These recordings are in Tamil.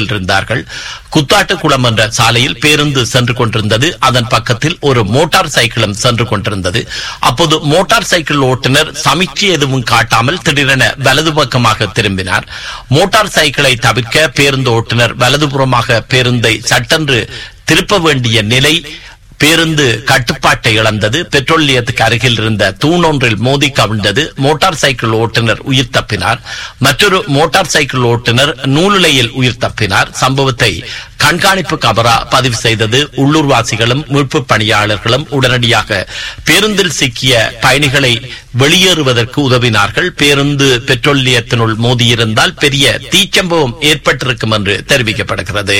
அருகில் இருந்தார்கள் குத்தாட்டுக்குளம் என்ற சாலையில் பேருந்து சென்று கொண்டிருந்தது அதன் பக்கத்தில் ஒரு மோட்டார் சைக்கிளும் சென்று கொண்டிருந்தது அப்போது மோட்டார் சைக்கிள் ஓட்டுநர் சமிக்சை எதுவும் காட்டாமல் திடீரென வலது பக்கமாக திரும்பினார் மோட்டார் சைக்கிளை தவிர்க்க பேருந்து ஓட்டுநர் வலதுபுறமாக பேருந்தை சட்டென்று திருப்ப வேண்டிய நிலை பேருந்து கட்டுப்பாட்டை இழந்தது பெட்ரோல் நிலையத்துக்கு அருகில் இருந்த தூணொன்றில் மோதி கவிழ்ந்தது மோட்டார் சைக்கிள் ஓட்டுநர் உயிர் தப்பினார் மற்றொரு மோட்டார் சைக்கிள் ஓட்டுநர் நூலுலையில் உயிர் தப்பினார் சம்பவத்தை கண்காணிப்பு கமரா பதிவு செய்தது உள்ளூர்வாசிகளும் மீட்பு பணியாளர்களும் உடனடியாக பேருந்தில் சிக்கிய பயணிகளை வெளியேறுவதற்கு உதவினார்கள் பேருந்து பெட்ரோல் நிலையத்தினுள் மோதியிருந்தால் பெரிய தீச்சம்பவம் ஏற்பட்டிருக்கும் என்று தெரிவிக்கப்படுகிறது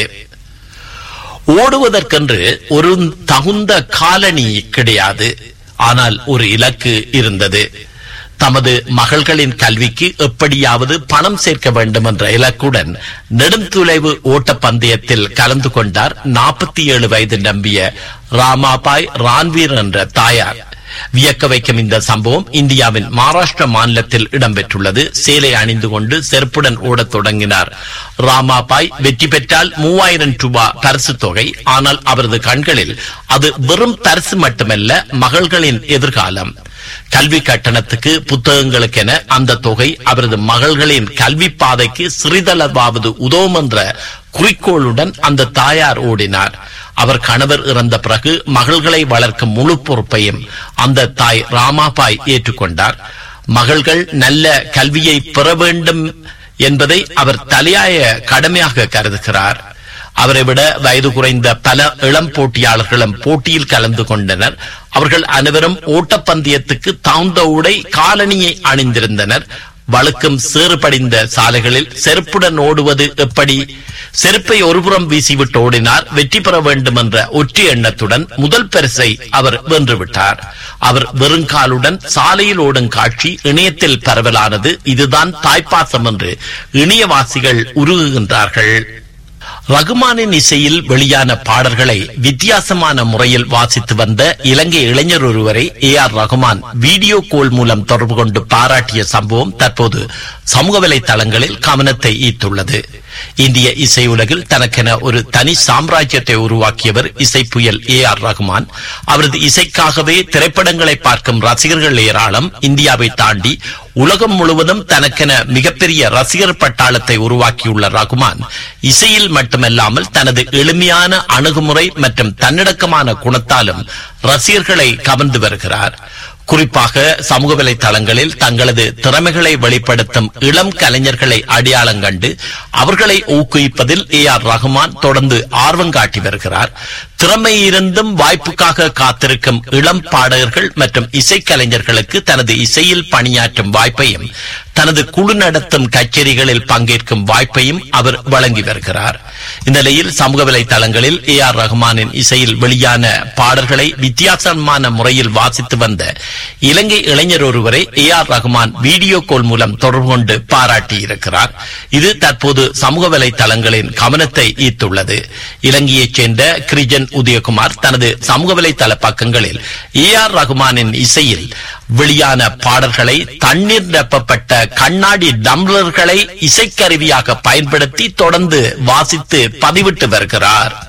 ஓடுவதற்கென்று ஒரு தகுந்த காலணி கிடையாது ஆனால் ஒரு இலக்கு இருந்தது தமது மகள்களின் கல்விக்கு எப்படியாவது பணம் சேர்க்க வேண்டும் என்ற இலக்குடன் நெடுந்தொலைவு ஓட்ட பந்தயத்தில் கலந்து கொண்டார் நாற்பத்தி ஏழு வயது நம்பிய ராமாபாய் ரான்வீர் என்ற தாயார் வியக்க வைக்கும் இந்த சம்பவம் இந்தியாவின் மகாராஷ்டிர மாநிலத்தில் இடம்பெற்றுள்ளது சேலை அணிந்து கொண்டு செருப்புடன் ஓடத் தொடங்கினார் ராமாபாய் வெற்றி பெற்றால் மூவாயிரம் ரூபாய் பரிசு தொகை ஆனால் அவரது கண்களில் அது வெறும் பரிசு மட்டுமல்ல மகள்களின் எதிர்காலம் கல்வி கட்டணத்துக்கு புத்தகங்களுக்கென அந்த தொகை அவரது மகள்களின் கல்வி பாதைக்கு சிறிதளவாவது உதவும் என்ற குறிக்கோளுடன் அந்த தாயார் ஓடினார் அவர் கணவர் இறந்த பிறகு மகள்களை வளர்க்கும் முழு பொறுப்பையும் அந்த தாய் ராமாபாய் ஏற்றுக்கொண்டார் மகள்கள் நல்ல கல்வியை பெற வேண்டும் என்பதை அவர் தலையாய கடமையாக கருதுகிறார் அவரை விட வயது குறைந்த பல இளம் போட்டியாளர்களும் போட்டியில் கலந்து கொண்டனர் அவர்கள் அனைவரும் ஓட்டப்பந்தயத்துக்கு தாழ்ந்த உடை காலணியை அணிந்திருந்தனர் வழுக்கும் சேறு படிந்த சாலைகளில் செருப்புடன் ஓடுவது எப்படி செருப்பை ஒருபுறம் வீசிவிட்டு ஓடினார் வெற்றி பெற வேண்டும் என்ற ஒற்றை எண்ணத்துடன் முதல் பரிசை அவர் வென்றுவிட்டார் அவர் வெறுங்காலுடன் சாலையில் ஓடும் காட்சி இணையத்தில் பரவலானது இதுதான் தாய்ப்பாசம் என்று இணையவாசிகள் உருகுகின்றார்கள் ரகுமானின் இசையில் வெளியான பாடல்களை வித்தியாசமான முறையில் வாசித்து வந்த இலங்கை இளைஞர் ஒருவரை A R Rahman video call மூலம் தொடர்பு கொண்டு பாராட்டிய சம்பவம் தற்போது சமூக வலைதளங்களில் கவனத்தை ஈர்த்துள்ளது இந்திய இசை உலகில் தனக்கென ஒரு தனி சாம்ராஜ்யத்தை உருவாக்கியவர் இசை புயல் ஏ ஆர் ரகுமான் அவரது இசைக்காகவே திரைப்படங்களை பார்க்கும் ரசிகர்கள் ஏராளம் இந்தியாவை தாண்டி உலகம் முழுவதும் தனக்கென மிகப்பெரிய ரசிகர் பட்டாளத்தை உருவாக்கியுள்ள ரகுமான் இசையில் மட்டுமல்லாமல் தனது எளிமையான அணுகுமுறை மற்றும் தன்னடக்கமான குணத்தாலும் ரசிகர்களை கவர்ந்து வருகிறார் குறிப்பாக சமூக வலைதளங்களில் தங்களது திறமைகளை வெளிப்படுத்தும் இளம் கலைஞர்களை அடையாளம் கண்டு அவர்களை ஊக்குவிப்பதில் ஏ ஆர் ரகுமான் தொடர்ந்து ஆர்வம் காட்டி வருகிறார் திறமை இருந்தும் வாய்ப்புக்காக காத்திருக்கும் இளம் பாடகர்கள் மற்றும் இசைக்கலைஞர்களுக்கு தனது இசையில் பணியாற்றும் வாய்ப்பையும் தனது குழு நடத்தும் கச்சேரிகளில் பங்கேற்கும் வாய்ப்பையும் அவர் வழங்கி வருகிறார் இந்த நிலையில் சமூக வலைதளங்களில் ஏ ஆர் ரஹ்மானின் இசையில் வெளியான பாடல்களை வித்தியாசமான முறையில் வாசித்து வந்த இலங்கை இளைஞர் ஒருவரை A R Rahman video call மூலம் தொடர்பு கொண்டு பாராட்டியிருக்கிறார் இது தற்போது சமூக வலைதளங்களின் கவனத்தை ஈர்த்துள்ளது இலங்கையைச் சேர்ந்த கிரிஜன் உதயகுமார் தனது சமூக வலைதள பக்கங்களில் ஏ ஆர் ரஹ்மானின் இசையில் வெளியான பாடல்களை தண்ணீர் நிரப்பப்பட்ட கண்ணாடி டம்ளர்களை இசைக்கருவியாக பயன்படுத்தி தொடர்ந்து வாசித்து பதிவிட்டு வருகிறார்